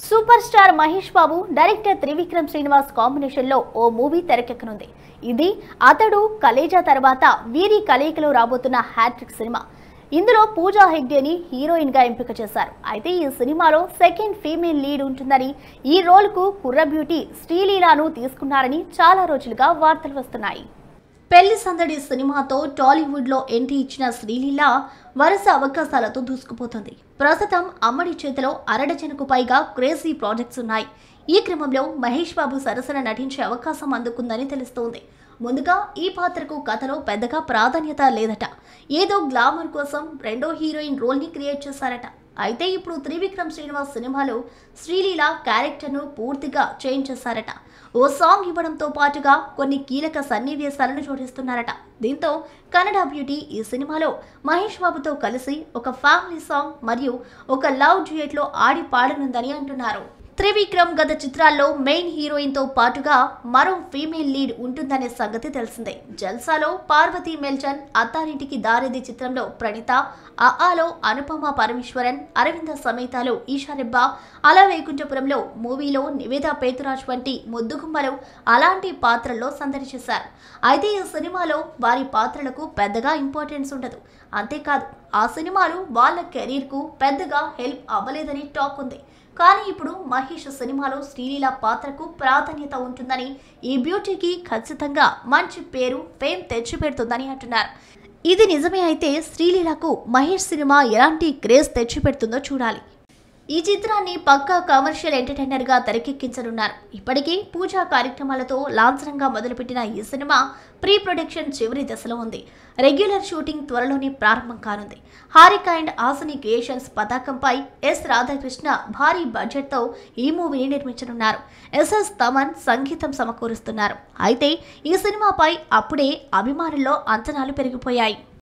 super superstar Mahesh Babu director Trivikram Srinivas combination లో ఓ movie తెరకెక్కనుంది ఇది అతడు కలేజా తర్వాత వీరి కలయికలో రాబోతున్న హ్యాట్రిక్ సినిమా ఇందులో పూజా హెగ్డేని హీరోయిన్ గా ఎంపిక చేశారు అయితే ఈ సినిమాలో సెకండ్ ఫీమేల్ లీడ్ ఉంటుందని ఈ రోల్ కు కుర్ర బ్యూటీ శ్రీలీలాను తీసుకున్నారని చాలా రోజులుగా వార్తలు వస్తున్నాయి పెళ్లి సందడి సినిమాతో టాలీవుడ్ లో ఎంట్రీ ఇచ్చిన శ్రీలీల వరుస అవకాశాలతో దూసుకుపోతుంది ప్రస్తుతం అమ్మడి చేతిలో అరడజనకు పైగా క్రేజీ ప్రాజెక్ట్స్ ఉన్నాయి ఈ క్రమంలో మహేష్ బాబు సరసన నటించే అవకాశం అందుకుందని తెలుస్తోంది ముందుగా ఈ పాత్రకు కథలో పెద్దగా ప్రాధాన్యత లేదట ఏదో గ్లామర్ కోసం రెండో హీరోయిన్ రోల్ని క్రియేట్ చేశారట అయితే ఇప్పుడు త్రివిక్రమ్ శ్రీనివాస్ సినిమాలో శ్రీలీల క్యారెక్టర్ను పూర్తిగా చేంజ్ చేశారట ఓ సాంగ్ ఇవ్వడంతో పాటుగా కొన్ని కీలక సన్నివేశాలను జోడిస్తున్నారట దీంతో కన్నడ బ్యూటీ ఈ సినిమాలో మహేష్ బాబుతో కలిసి ఒక ఫ్యామిలీ సాంగ్ మరియు ఒక లవ్ డ్యూయట్లో ఆడి పాడనుందని అంటున్నారు త్రివిక్రమ్ గత చిత్రాల్లో మెయిన్ హీరోయిన్ తో పాటుగా మరో ఫీమేల్ లీడ్ ఉంటుందనే సంగతి తెలిసిందే జల్సాలో పార్వతీ మెల్చన్ అత్తారింటికి దారేది చిత్రంలో ప్రణిత అఆలో అనుపమ పరమేశ్వరన్ అరవింద సమేతాలో ఈశారెబ్బ అలా వైకుంఠపురంలో మూవీలో నివేదా పేతురాజ్ వంటి ముద్దుగుమ్మలు అలాంటి పాత్రల్లో సందడి చేశారు అయితే ఈ సినిమాలో వారి పాత్రలకు పెద్దగా ఇంపార్టెన్స్ ఉండదు అంతేకాదు ఆ సినిమాలు వాళ్ళ కెరీర్కు పెద్దగా హెల్ప్ అవ్వలేదని టాక్ ఉంది కానీ ఇప్పుడు మహేష్ సినిమాలో శ్రీలీల పాత్రకు ప్రాధాన్యత ఉంటుందని ఈ బ్యూటీకి ఖచ్చితంగా మంచి పేరు ఫేమ్ తెచ్చిపెడుతుందని అంటున్నారు ఇది నిజమే అయితే శ్రీలీలకు మహేష్ సినిమా ఎలాంటి క్రేజ్ తెచ్చిపెడుతుందో చూడాలి ఈ చిత్రాన్ని పక్కా కమర్షియల్ ఎంటర్టైనర్ గా తెరకెక్కించనున్నారు ఇప్పటికీ పూజా కార్యక్రమాలతో లాంఛనంగా మొదలుపెట్టిన ఈ సినిమా ప్రీ ప్రొడక్షన్ చివరి దశలో ఉంది రెగ్యులర్ షూటింగ్ త్వరలోనే ప్రారంభం కానుంది హారిక అండ్ ఆసని క్రియేషన్స్ పతాకంపై ఎస్ రాధాకృష్ణ భారీ బడ్జెట్తో ఈ మూవీని నిర్మించనున్నారు ఎస్ఎస్ తమన్ సంగీతం సమకూరుస్తున్నారు అయితే ఈ సినిమాపై అప్పుడే అభిమానుల్లో అంచనాలు పెరిగిపోయాయి